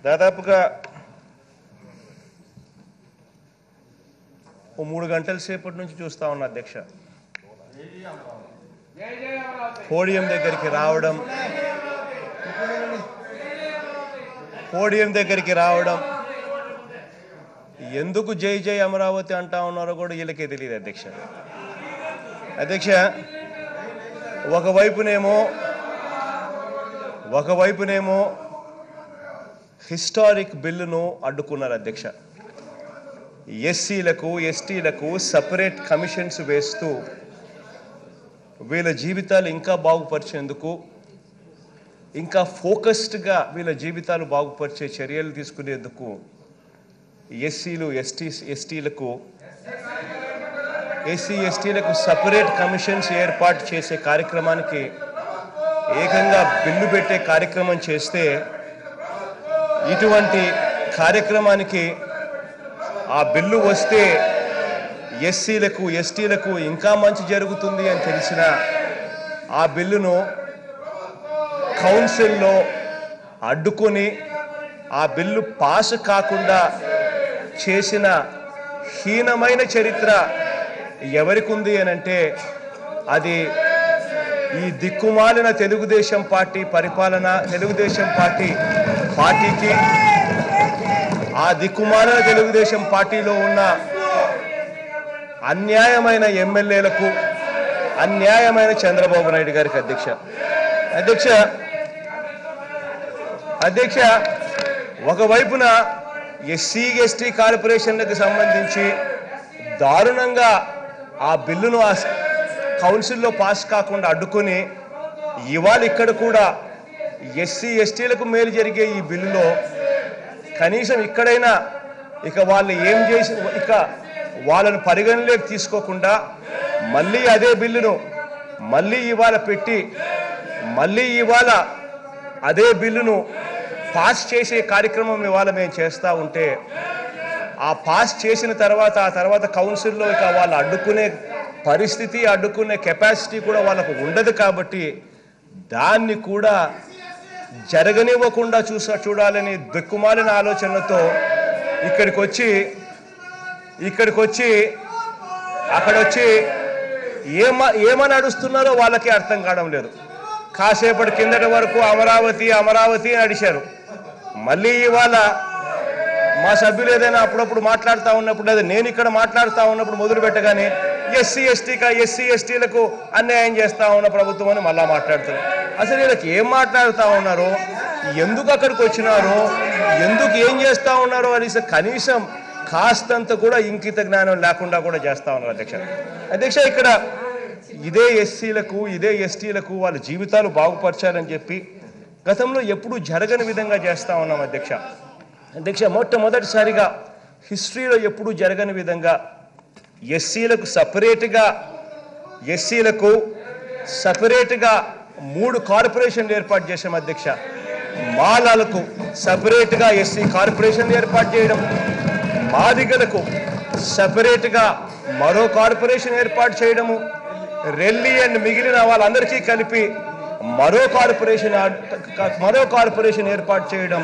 దాదాపుగా ఓ మూడు గంటల సేపటి నుంచి చూస్తా ఉన్నా అధ్యక్ష పోడియం దగ్గరికి రావడం పోడియం దగ్గరికి రావడం ఎందుకు జై జై అమరావతి అంటా ఉన్నారో కూడా వీళ్ళకే తెలియదు అధ్యక్ష అధ్యక్ష ఒకవైపునేమో ఒకవైపునేమో హిస్టారిక్ బిల్లును అడ్డుకున్నారు అధ్యక్ష ఎస్సీలకు ఎస్టీలకు సపరేట్ కమిషన్స్ వేస్తూ వీళ్ళ జీవితాలు ఇంకా బాగుపరిచేందుకు ఇంకా ఫోకస్డ్గా వీళ్ళ జీవితాలు బాగుపరిచే చర్యలు తీసుకునేందుకు ఎస్సీలు ఎస్టీ ఎస్టీలకు ఎస్సీ ఎస్టీలకు సపరేట్ కమిషన్స్ ఏర్పాటు చేసే కార్యక్రమానికి ఏకంగా బిల్లు పెట్టే కార్యక్రమం చేస్తే ఇటువంటి కార్యక్రమానికి ఆ బిల్లు వస్తే ఎస్సీలకు ఎస్టీలకు ఇంకా మంచి జరుగుతుంది అని తెలిసిన ఆ బిల్లును కౌన్సిల్లో అడ్డుకొని ఆ బిల్లు పాస్ కాకుండా చేసిన హీనమైన చరిత్ర ఎవరికి ఉంది అని అంటే అది ఈ దిక్కుమాలిన తెలుగుదేశం పార్టీ పరిపాలన తెలుగుదేశం పార్టీ పార్టీకి ఆ దిక్కుమాలిన తెలుగుదేశం పార్టీలో ఉన్న అన్యాయమైన ఎమ్మెల్యేలకు అన్యాయమైన చంద్రబాబు నాయుడు గారికి అధ్యక్ష అధ్యక్ష అధ్యక్ష ఒకవైపున ఎస్సీ ఎస్టీ కార్పొరేషన్లకు సంబంధించి దారుణంగా ఆ బిల్లును ఆ కౌన్సిల్లో పాస్ కాకుండా అడ్డుకొని ఇవాళ ఇక్కడ కూడా ఎస్సీ ఎస్టీలకు మేలు జరిగే ఈ బిల్లులో కనీసం ఇక్కడైనా ఇక వాళ్ళు ఏం చేసి ఇక వాళ్ళను పరిగణలోకి తీసుకోకుండా మళ్ళీ అదే బిల్లును మళ్ళీ ఇవాళ పెట్టి మళ్ళీ ఇవాళ అదే బిల్లును పాస్ చేసే కార్యక్రమం ఇవాళ మేము చేస్తూ ఉంటే ఆ పాస్ చేసిన తర్వాత ఆ తర్వాత కౌన్సిల్లో ఇక వాళ్ళు అడ్డుకునే పరిస్థితి అడ్డుకునే కెపాసిటీ కూడా వాళ్ళకు ఉండదు కాబట్టి దాన్ని కూడా జరగనివ్వకుండా చూసా చూడాలని దిక్కుమాలిన ఆలోచనలతో ఇక్కడికి వచ్చి ఇక్కడికి వచ్చి అక్కడ వచ్చి ఏమ ఏమని నడుస్తున్నారో వాళ్ళకి అర్థం కావడం లేదు కాసేపటి కిందటి వరకు అమరావతి అమరావతి అని అడిశారు మళ్ళీ ఇవాళ మా సభ్యులు ఏదైనా అప్పుడప్పుడు మాట్లాడుతూ ఉన్నప్పుడు లేదా నేను ఇక్కడ మాట్లాడుతూ ఉన్నప్పుడు మొదలు పెట్టగానే ఎస్సీ ఎస్టీకా ఎస్సీ ఎస్టీలకు అన్యాయం చేస్తా ఉన్న ప్రభుత్వం అని మళ్ళా మాట్లాడుతారు అసలు వీళ్ళకి ఏం మాట్లాడుతూ ఉన్నారో ఎందుకు అక్కడికి వచ్చినారో ఎందుకు ఏం చేస్తా ఉన్నారో అనేసి కనీసం కాస్తంత కూడా ఇంకిత జ్ఞానం లేకుండా కూడా చేస్తా ఉన్నారు అధ్యక్ష అధ్యక్ష ఇక్కడ ఇదే ఎస్సీలకు ఇదే ఎస్టీలకు వాళ్ళ జీవితాలు బాగుపరచాలని చెప్పి గతంలో ఎప్పుడూ జరగని విధంగా చేస్తా ఉన్నాం అధ్యక్ష అధ్యక్ష మొట్టమొదటిసారిగా హిస్టరీలో ఎప్పుడూ జరగని విధంగా ఎస్సీలకు సపరేట్గా ఎస్సీలకు సపరేట్గా మూడు కార్పొరేషన్లు ఏర్పాటు చేశాం అధ్యక్ష మాలాలకు సపరేట్గా ఎస్సీ కార్పొరేషన్ ఏర్పాటు చేయడం మాదిగలకు సపరేట్గా మరో కార్పొరేషన్ ఏర్పాటు చేయడము రెల్లి అండ్ మిగిలిన వాళ్ళందరికీ కలిపి మరో కార్పొరేషన్ ఆ- మరో కార్పొరేషన్ ఏర్పాటు చేయడం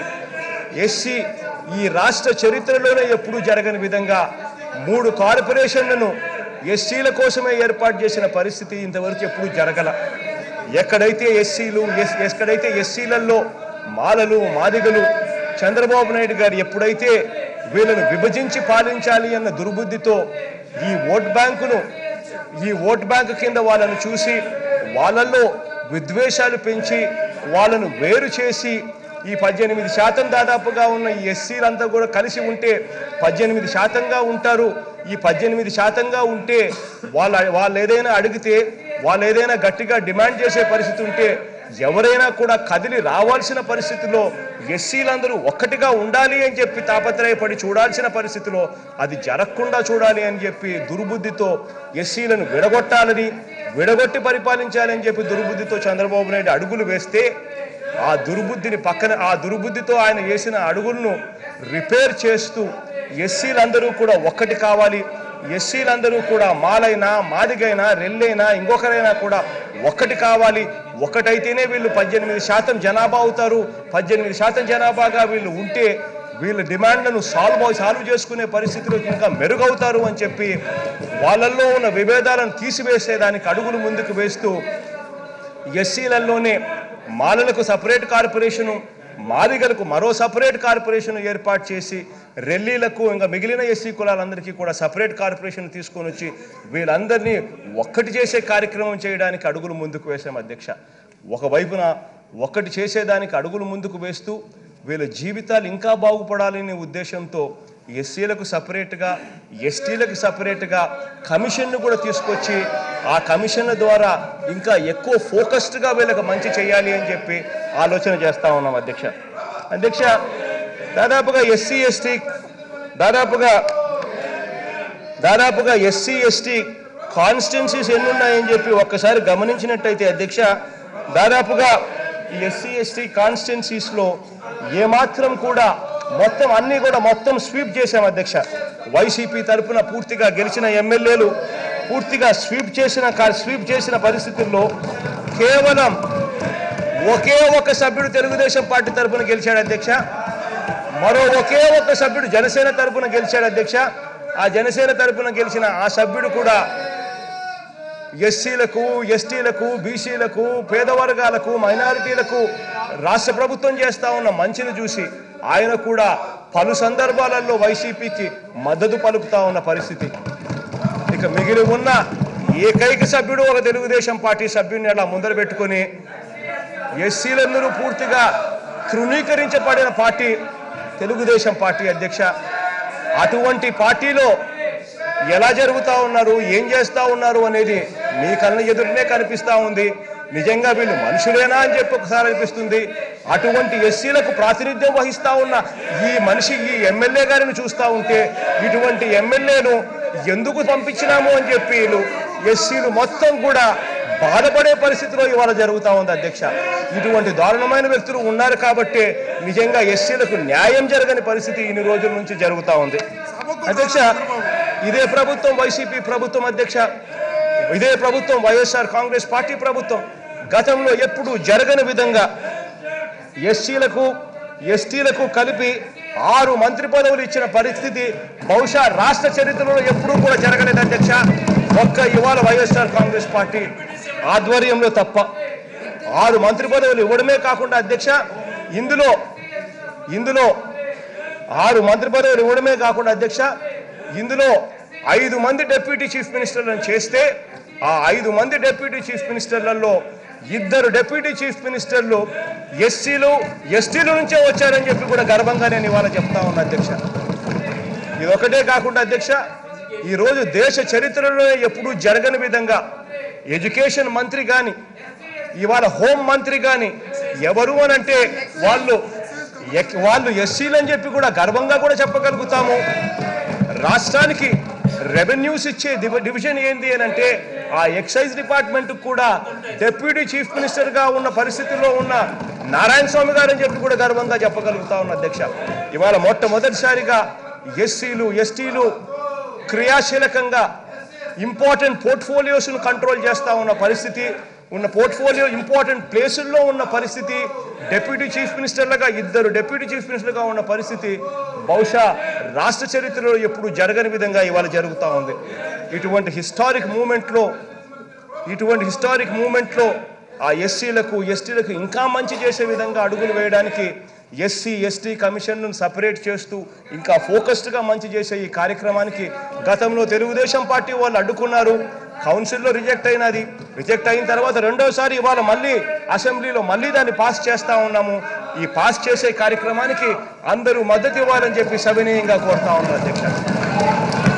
ఎస్సీ ఈ రాష్ట్ర చరిత్రలోనే ఎప్పుడూ జరగని విధంగా మూడు కార్పొరేషన్లను ఎస్సీల కోసమే ఏర్పాటు చేసిన పరిస్థితి ఇంతవరకు ఎప్పుడూ జరగల ఎక్కడైతే ఎస్సీలు ఎస్ ఎక్కడైతే ఎస్సీలలో మాలలు మాదిగలు చంద్రబాబు నాయుడు గారు ఎప్పుడైతే వీళ్ళను విభజించి పాలించాలి అన్న దుర్బుద్ధితో ఈ ఓట్ బ్యాంకును ఈ ఓట్ బ్యాంకు కింద వాళ్ళను చూసి వాళ్ళల్లో విద్వేషాలు పెంచి వాళ్ళను వేరు చేసి ఈ పద్దెనిమిది శాతం దాదాపుగా ఉన్న ఈ ఎస్సీలంతా కూడా కలిసి ఉంటే పద్దెనిమిది శాతంగా ఉంటారు ఈ పద్దెనిమిది శాతంగా ఉంటే వాళ్ళ వాళ్ళు ఏదైనా అడిగితే వాళ్ళు ఏదైనా గట్టిగా డిమాండ్ చేసే పరిస్థితి ఉంటే ఎవరైనా కూడా కదిలి రావాల్సిన పరిస్థితిలో ఎస్సీలందరూ ఒక్కటిగా ఉండాలి అని చెప్పి తాపత్రయపడి చూడాల్సిన పరిస్థితిలో అది జరగకుండా చూడాలి అని చెప్పి దుర్బుద్ధితో ఎస్సీలను విడగొట్టాలని విడగొట్టి పరిపాలించాలని చెప్పి దుర్బుద్ధితో చంద్రబాబు నాయుడు అడుగులు వేస్తే ఆ దుర్బుద్ధిని పక్కన ఆ దుర్బుద్ధితో ఆయన వేసిన అడుగులను రిపేర్ చేస్తూ ఎస్సీలందరూ కూడా ఒక్కటి కావాలి ఎస్సీలందరూ కూడా మాలైనా మాదిగైనా రెల్లైనా ఇంకొకరైనా కూడా ఒక్కటి కావాలి ఒక్కటైతేనే వీళ్ళు పద్దెనిమిది శాతం జనాభా అవుతారు పద్దెనిమిది శాతం జనాభాగా వీళ్ళు ఉంటే వీళ్ళ డిమాండ్లను సాల్వ్ సాల్వ్ చేసుకునే పరిస్థితిలో ఇంకా మెరుగవుతారు అని చెప్పి వాళ్ళల్లో ఉన్న విభేదాలను తీసివేసేదానికి అడుగులు ముందుకు వేస్తూ ఎస్సీలలోనే మాలలకు సపరేట్ కార్పొరేషను మాదిగలకు మరో సపరేట్ కార్పొరేషన్ ఏర్పాటు చేసి రెల్లీలకు ఇంకా మిగిలిన ఎస్సీ కులాలందరికీ కూడా సపరేట్ కార్పొరేషన్ తీసుకొని వచ్చి వీళ్ళందరినీ ఒక్కటి చేసే కార్యక్రమం చేయడానికి అడుగులు ముందుకు వేసాం అధ్యక్ష ఒకవైపున ఒక్కటి చేసేదానికి అడుగులు ముందుకు వేస్తూ వీళ్ళ జీవితాలు ఇంకా బాగుపడాలనే ఉద్దేశంతో ఎస్సీలకు సపరేట్గా ఎస్టీలకు సపరేట్గా కమిషన్ను కూడా తీసుకొచ్చి ఆ కమిషన్ల ద్వారా ఇంకా ఎక్కువ ఫోకస్డ్గా వీళ్ళకి మంచి చేయాలి అని చెప్పి ఆలోచన చేస్తూ ఉన్నాం అధ్యక్ష అధ్యక్ష దాదాపుగా ఎస్సీ ఎస్టీ దాదాపుగా దాదాపుగా ఎస్సీ ఎస్టీ కాన్స్టిట్యున్సీస్ ఎన్ని ఉన్నాయని చెప్పి ఒక్కసారి గమనించినట్టయితే అధ్యక్ష దాదాపుగా ఈ ఎస్సీ ఎస్టీ కాన్స్టిట్యున్సీస్లో ఏమాత్రం కూడా మొత్తం అన్నీ కూడా మొత్తం స్వీప్ చేశాం అధ్యక్ష వైసీపీ తరపున పూర్తిగా గెలిచిన ఎమ్మెల్యేలు పూర్తిగా స్వీప్ చేసిన కా- స్వీప్ చేసిన పరిస్థితుల్లో కేవలం ఒకే ఒక సభ్యుడు తెలుగుదేశం పార్టీ తరపున గెలిచాడు అధ్యక్ష మరో ఒకే ఒక్క సభ్యుడు జనసేన తరపున గెలిచాడు అధ్యక్ష ఆ జనసేన తరపున గెలిచిన ఆ సభ్యుడు కూడా ఎస్సీలకు ఎస్టీలకు బీసీలకు పేద వర్గాలకు మైనారిటీలకు రాష్ట్ర ప్రభుత్వం చేస్తా ఉన్న మంచిని చూసి ఆయన కూడా పలు సందర్భాలలో వైసీపీకి మద్దతు పలుకుతా ఉన్న పరిస్థితి ఇక మిగిలి ఉన్న ఏకైక సభ్యుడు ఒక తెలుగుదేశం పార్టీ సభ్యుడిని అలా ముందర పెట్టుకొని ఎస్సీలందరూ పూర్తిగా తృణీకరించబడిన పార్టీ తెలుగుదేశం పార్టీ అధ్యక్ష అటువంటి పార్టీలో ఎలా జరుగుతా ఉన్నారు ఏం చేస్తా ఉన్నారు అనేది మీ కళ్ళ ఎదురునే కనిపిస్తా ఉంది నిజంగా వీళ్ళు మనుషులేనా అని చెప్పి ఒకసారి అనిపిస్తుంది అటువంటి ఎస్సీలకు ప్రాతినిధ్యం వహిస్తా ఉన్న ఈ మనిషి ఈ ఎమ్మెల్యే గారిని చూస్తా ఉంటే ఇటువంటి ఎమ్మెల్యేను ఎందుకు పంపించినాము అని చెప్పి వీళ్ళు ఎస్సీలు మొత్తం కూడా బాధపడే పరిస్థితిలో ఇవాళ జరుగుతా ఉంది అధ్యక్ష ఇటువంటి దారుణమైన వ్యక్తులు ఉన్నారు కాబట్టే నిజంగా ఎస్సీలకు న్యాయం జరగని పరిస్థితి ఇన్ని రోజుల నుంచి జరుగుతా ఉంది అధ్యక్ష ఇదే ప్రభుత్వం వైసీపీ ప్రభుత్వం అధ్యక్ష ఇదే ప్రభుత్వం వైఎస్ఆర్ కాంగ్రెస్ పార్టీ ప్రభుత్వం గతంలో ఎప్పుడూ జరగని విధంగా ఎస్సీలకు ఎస్టీలకు కలిపి ఆరు మంత్రి పదవులు ఇచ్చిన పరిస్థితి బహుశా రాష్ట్ర చరిత్రలో ఎప్పుడూ కూడా జరగలేదు అధ్యక్ష ఒక్క ఇవాళ వైఎస్ఆర్ కాంగ్రెస్ పార్టీ ఆధ్వర్యంలో తప్ప ఆరు మంత్రి పదవులు ఇవ్వడమే కాకుండా అధ్యక్ష ఇందులో ఇందులో ఆరు మంత్రి పదవులు ఇవ్వడమే కాకుండా అధ్యక్ష ఇందులో ఐదు మంది డిప్యూటీ చీఫ్ మినిస్టర్లను చేస్తే ఆ ఐదు మంది డిప్యూటీ చీఫ్ మినిస్టర్లలో ఇద్దరు డిప్యూటీ చీఫ్ మినిస్టర్లు ఎస్సీలు ఎస్టీల నుంచే వచ్చారని చెప్పి కూడా గర్వంగా నేను ఇవాళ చెప్తా ఉన్నా అధ్యక్ష ఇది ఒకటే కాకుండా అధ్యక్ష ఈరోజు దేశ చరిత్రలో ఎప్పుడూ జరగని విధంగా ఎడ్యుకేషన్ మంత్రి కానీ ఇవాళ హోం మంత్రి కానీ ఎవరు అని అంటే వాళ్ళు ఎక్- వాళ్ళు ఎస్సీలు అని చెప్పి కూడా గర్వంగా కూడా చెప్పగలుగుతాము రాష్ట్రానికి రెవెన్యూస్ ఇచ్చే డివ- డివిజన్ ఏంది అని అంటే ఆ ఎక్సైజ్ డిపార్ట్మెంట్ కూడా డెప్యూటీ చీఫ్ మినిస్టర్ గా ఉన్న పరిస్థితిలో ఉన్న నారాయణ స్వామి గారు అని చెప్పి కూడా గర్వంగా చెప్పగలుగుతా ఉన్న అధ్యక్ష ఇవాళ మొట్టమొదటిసారిగా ఎస్సీలు ఎస్టీలు క్రియాశీలకంగా ఇంపార్టెంట్ పోర్ట్ఫోలియోస్ను కంట్రోల్ చేస్తా ఉన్న పరిస్థితి ఉన్న పోర్ట్ఫోలియో ఇంపార్టెంట్ ప్లేసుల్లో ఉన్న పరిస్థితి డెప్యూటీ చీఫ్ మినిస్టర్లుగా ఇద్దరు డెప్యూటీ చీఫ్ మినిస్టర్గా ఉన్న పరిస్థితి బహుశా రాష్ట్ర చరిత్రలో ఎప్పుడు జరగని విధంగా ఇవాళ జరుగుతూ ఉంది ఇటువంటి హిస్టారిక్ మూమెంట్లో ఇటువంటి హిస్టారిక్ మూమెంట్లో ఆ ఎస్సీలకు ఎస్టీలకు ఇంకా మంచి చేసే విధంగా అడుగులు వేయడానికి ఎస్సీ ఎస్టీ కమిషన్ను సపరేట్ చేస్తూ ఇంకా ఫోకస్డ్గా మంచి చేసే ఈ కార్యక్రమానికి గతంలో తెలుగుదేశం పార్టీ వాళ్ళు అడ్డుకున్నారు కౌన్సిల్లో రిజెక్ట్ అయినది రిజెక్ట్ అయిన తర్వాత రెండోసారి ఇవాళ మళ్ళీ అసెంబ్లీలో మళ్ళీ దాన్ని పాస్ చేస్తా ఉన్నాము ఈ పాస్ చేసే కార్యక్రమానికి అందరూ మద్దతు ఇవ్వాలని చెప్పి సవినీయంగా కోరుతా ఉన్నారు అధ్యక్ష